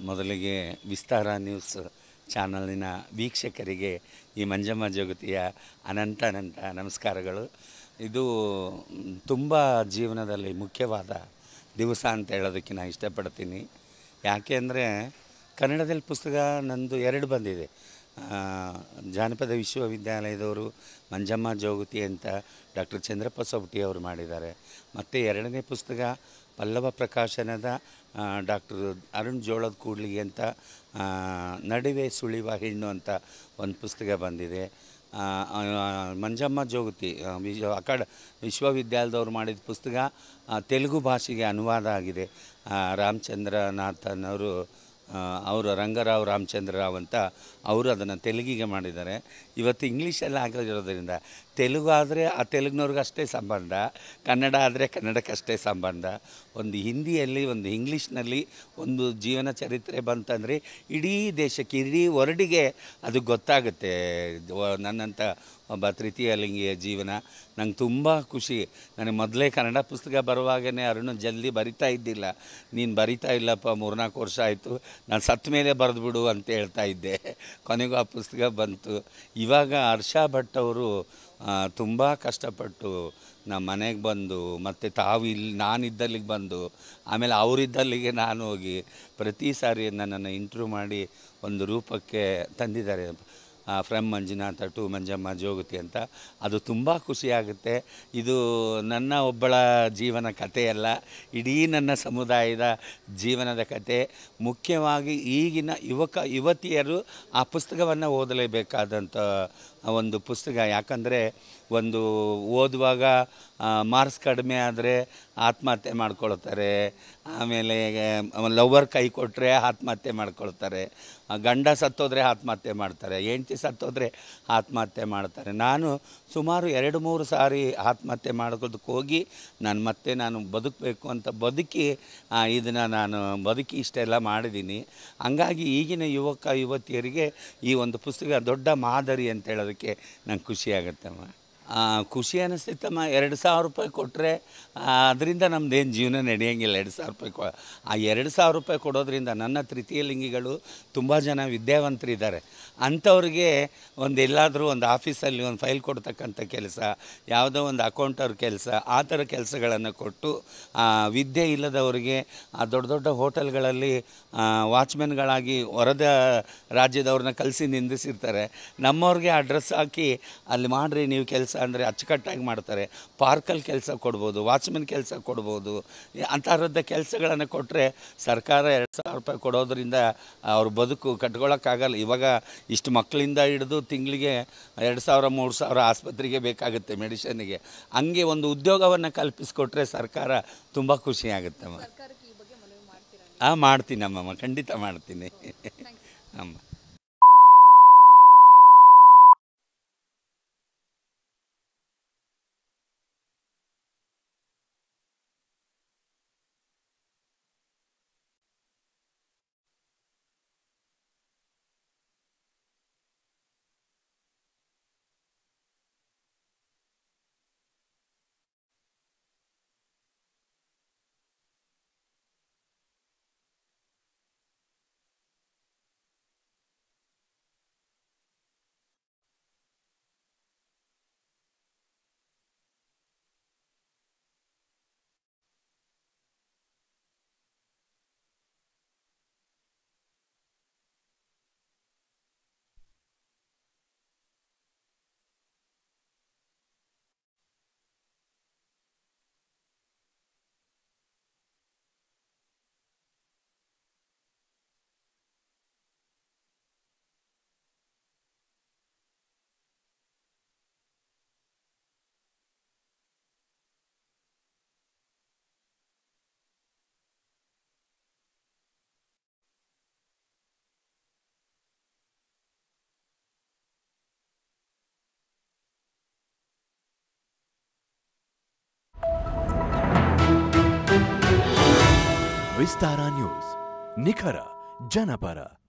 ಮೊದಲಿಗೆ ವಿಸ್ತಾರ ನ್ಯೂಸ್ ಚಾನಲಿನ ವೀಕ್ಷಕರಿಗೆ ಈ ಮಂಜಮ್ಮ ಜಗತಿಯ ಅನಂತ ಅನಂತ ನಮಸ್ಕಾರಗಳು ಇದು ತುಂಬ ಜೀವನದಲ್ಲಿ ಮುಖ್ಯವಾದ ದಿವಸ ಅಂತ ಹೇಳೋದಕ್ಕೆ ನಾನು ಇಷ್ಟಪಡ್ತೀನಿ ಯಾಕೆ ಅಂದರೆ ಕನ್ನಡದಲ್ಲಿ ಪುಸ್ತಕ ನಂದು ಎರಡು ಬಂದಿದೆ ಆ, ಜಾನಪದ ವಿಶ್ವವಿದ್ಯಾಲಯದವರು ಮಂಜಮ್ಮ ಜೋಗತಿ ಅಂತ ಡಾಕ್ಟರ್ ಚಂದ್ರಪ್ಪ ಸೊಬಟಿ ಅವರು ಮಾಡಿದ್ದಾರೆ ಮತ್ತು ಎರಡನೇ ಪುಸ್ತಕ ಪಲ್ಲವ ಪ್ರಕಾಶನದ ಡಾಕ್ಟರ್ ಅರುಣ್ ಜೋಳದ ಕೂಡ್ಲಿಗೆ ಅಂತ ಆ, ನಡುವೆ ಸುಳಿವ ಹೆಣ್ಣು ಅಂತ ಒಂದು ಪುಸ್ತಕ ಬಂದಿದೆ ಆ, ಆ, ಮಂಜಮ್ಮ ಜೋಗತಿ ಆ, ವಿಶ್ವ ಅಕಾಡ ವಿಶ್ವವಿದ್ಯಾಲಯದವ್ರು ಮಾಡಿದ ಪುಸ್ತಕ ಆ, ತೆಲುಗು ಭಾಷೆಗೆ ಅನುವಾದ ಆಗಿದೆ ಆ, ರಾಮಚಂದ್ರನಾಥನ್ ಅವರು ಆ, ಅವರು ರಂಗರಾವ್ ರಾಮಚಂದ್ರ ರಾವ್ ಅಂತ ಅವರು ಅದನ್ನು ತೆಲುಗಿಗೆ ಮಾಡಿದ್ದಾರೆ ಇವತ್ತು ಇಂಗ್ಲೀಷಲ್ಲಿ ಆಗಿರೋದ್ರಿಂದ ತೆಲುಗು ಆದರೆ ಆ ತೆಲುಗಿನವ್ರಿಗೆ ಅಷ್ಟೇ ಸಂಬಂಧ ಕನ್ನಡ ಆದರೆ ಕನ್ನಡಕ್ಕಷ್ಟೇ ಸಂಬಂಧ ಒಂದು ಹಿಂದಿಯಲ್ಲಿ ಒಂದು ಇಂಗ್ಲೀಷ್ನಲ್ಲಿ ಒಂದು ಜೀವನ ಚರಿತ್ರೆ ಬಂತಂದರೆ ಇಡೀ ದೇಶಕ್ಕೆ ಇಡೀ ವರ್ಡಿಗೆ ಅದು ಗೊತ್ತಾಗುತ್ತೆ ವ- ನನ್ನಂಥ ಒಬ್ಬ ತೃತೀಯ ಲಿಂಗಿಯ ಜೀವನ ನಂಗೆ ತುಂಬ ಖುಷಿ ನನಗೆ ಮೊದಲೇ ಕನ್ನಡ ಪುಸ್ತಕ ಬರುವಾಗನೇ ಅರುಣ್ ಜಲ್ದಿ ಬರಿತಾ ಇದ್ದಿಲ್ಲ ನೀನು ಬರಿತಾ ಇಲ್ಲಪ್ಪ ಮೂರ್ನಾಲ್ಕು ವರ್ಷ ಆಯಿತು ನಾನು ಸತ್ತ ಮೇಲೆ ಬರೆದ್ಬಿಡು ಅಂತ ಹೇಳ್ತಾ ಇದ್ದೆ ಕೊನೆಗೂ ಆ ಪುಸ್ತಕ ಬಂತು ಇವಾಗ ಹರ್ಷ ಭಟ್ ಅವರು ತುಂಬ ಕಷ್ಟಪಟ್ಟು ನಮ್ಮ ಮನೆಗೆ ಬಂದು ಮತ್ತು ತಾವು ಇಲ್ಲಿ ನಾನಿದ್ದಲ್ಲಿಗೆ ಬಂದು ಆಮೇಲೆ ಅವರಿದ್ದಲ್ಲಿಗೆ ನಾನು ಹೋಗಿ ಪ್ರತಿ ಸಾರಿ ನನ್ನನ್ನು ಇಂಟ್ರ್ಯೂ ಮಾಡಿ ಒಂದು ರೂಪಕ್ಕೆ ತಂದಿದ್ದಾರೆ ಫ್ರಮ್ ಮಂಜುನಾಥ ಟು ಮಂಜಮ್ಮ ಜೋಗತಿ ಅಂತ ಅದು ತುಂಬ ಖುಷಿಯಾಗುತ್ತೆ ಇದು ನನ್ನ ಒಬ್ಬಳ ಜೀವನ ಕಥೆಯಲ್ಲ ಇಡೀ ನನ್ನ ಸಮುದಾಯದ ಜೀವನದ ಕತೆ ಮುಖ್ಯವಾಗಿ ಈಗಿನ ಯುವಕ ಯುವತಿಯರು ಆ ಪುಸ್ತಕವನ್ನು ಓದಲೇಬೇಕಾದಂಥ ಒಂದು ಪುಸ್ತಕ ಯಾಕಂದರೆ ಒಂದು ಓದುವಾಗ ಮಾರ್ಕ್ಸ್ ಕಡಿಮೆ ಆದರೆ ಆತ್ಮಹತ್ಯೆ ಮಾಡ್ಕೊಳ್ತಾರೆ ಆಮೇಲೆ ಲವರ್ ಕೈ ಕೊಟ್ಟರೆ ಆತ್ಮಹತ್ಯೆ ಮಾಡ್ಕೊಳ್ತಾರೆ ಆ, ಗಂಡ ಸತ್ತೋದ್ರೆ ಆತ್ಮಹತ್ಯೆ ಮಾಡ್ತಾರೆ ಹೆಂಡ್ತಿ ಸತ್ತೋದ್ರೆ ಆತ್ಮಹತ್ಯೆ ಮಾಡ್ತಾರೆ ನಾನು ಸುಮಾರು ಎರಡು ಮೂರು ಸಾರಿ ಆತ್ಮಹತ್ಯೆ ಮಾಡೋದಕ್ಕೆ ಹೋಗಿ ನಾನು ಮತ್ತೆ ನಾನು ಬದುಕಬೇಕು ಅಂತ ಬದುಕಿ ಇದನ್ನು ನಾನು ಬದುಕಿ ಇಷ್ಟೆಲ್ಲ ಮಾಡಿದ್ದೀನಿ ಹಂಗಾಗಿ ಈಗಿನ ಯುವಕ ಯುವತಿಯರಿಗೆ ಈ ಒಂದು ಪುಸ್ತಕ ದೊಡ್ಡ ಮಾದರಿ ಅಂತ ಹೇಳೋದಕ್ಕೆ ನಂಗೆ ಖುಷಿಯಾಗತ್ತಮ್ಮ ಆ, ಖುಷಿ ಅನ್ನಿಸ್ತೈತಮ್ಮ ಎರಡು ಸಾವಿರ ರೂಪಾಯಿ ಕೊಟ್ಟರೆ ಅದರಿಂದ ನಮ್ದೇನು ಜೀವನ ನಡೆಯೋಂಗಿಲ್ಲ ಎರಡು ಸಾವಿರ ರೂಪಾಯಿ ಕೊ ಆ ಎರಡು ಸಾವಿರ ರೂಪಾಯಿ ಕೊಡೋದ್ರಿಂದ ನನ್ನ ತೃತೀಯ ಲಿಂಗಿಗಳು ತುಂಬ ಜನ ವಿದ್ಯಾವಂತರಿದ್ದಾರೆ ಅಂಥವ್ರಿಗೆ ಒಂದು ಎಲ್ಲಾದರೂ ಒಂದು ಆಫೀಸಲ್ಲಿ ಒಂದು ಫೈಲ್ ಕೊಡ್ತಕ್ಕಂಥ ಕೆಲಸ ಯಾವುದೋ ಒಂದು ಅಕೌಂಟರ್ ಕೆಲಸ ಆ ಥರ ಕೆಲಸಗಳನ್ನು ಕೊಟ್ಟು ಆ, ವಿದ್ಯೆ ಇಲ್ಲದವರಿಗೆ ಆ ದೊಡ್ಡ ದೊಡ್ಡ ಹೋಟೆಲ್ಗಳಲ್ಲಿ ವಾಚ್ಮೆನ್ಗಳಾಗಿ ಹೊರದ ರಾಜ್ಯದವ್ರನ್ನ ಕಲಿಸಿ ನಿಂದಿಸಿರ್ತಾರೆ ನಮ್ಮವ್ರಿಗೆ ಅಡ್ರೆಸ್ ಹಾಕಿ ಅಲ್ಲಿ ಮಾಡಿರಿ ನೀವು ಕೆಲಸ ಅಂದರೆ ಅಚ್ಚುಕಟ್ಟಾಗಿ ಮಾಡ್ತಾರೆ ಪಾರ್ಕಲ್ಲಿ ಕೆಲಸ ಕೊಡ್ಬೋದು ವಾಚ್ಮೆನ್ ಕೆಲಸ ಕೊಡ್ಬೋದು ಅಂಥರದ ಕೆಲಸಗಳನ್ನು ಕೊಟ್ಟರೆ ಸರ್ಕಾರ ಎರಡು ಸಾವಿರ ರೂಪಾಯಿ ಕೊಡೋದ್ರಿಂದ ಅವ್ರ ಬದುಕು ಕಟ್ಕೊಳ್ಳೋಕ್ಕಾಗಲ್ಲ ಇವಾಗ ಇಷ್ಟು ಮಕ್ಕಳಿಂದ ಹಿಡಿದು ತಿಂಗಳಿಗೆ ಎರಡು ಸಾವಿರ ಮೂರು ಸಾವಿರ ಆಸ್ಪತ್ರೆಗೆ ಬೇಕಾಗುತ್ತೆ ಮೆಡಿಷನ್ನಿಗೆ ಹಂಗೆ ಒಂದು ಉದ್ಯೋಗವನ್ನು ಕಲ್ಪಿಸಿಕೊಟ್ರೆ ಸರ್ಕಾರ ತುಂಬ ಖುಷಿಯಾಗುತ್ತಮ್ಮ ಸರ್ಕಾರಕ್ಕೆ ಈ ಬಗ್ಗೆ ಮನವಿ ಮಾಡ್ತೀರಾ ಹಾಂ ಮಾಡ್ತೀನಿ ಅಮ್ಮಮ್ಮ ಖಂಡಿತ ಮಾಡ್ತೀನಿ ಅಮ್ಮ ವಿಸ್ತಾರ ನ್ಯೂಸ್ ನಿಖರ ಜನಪರ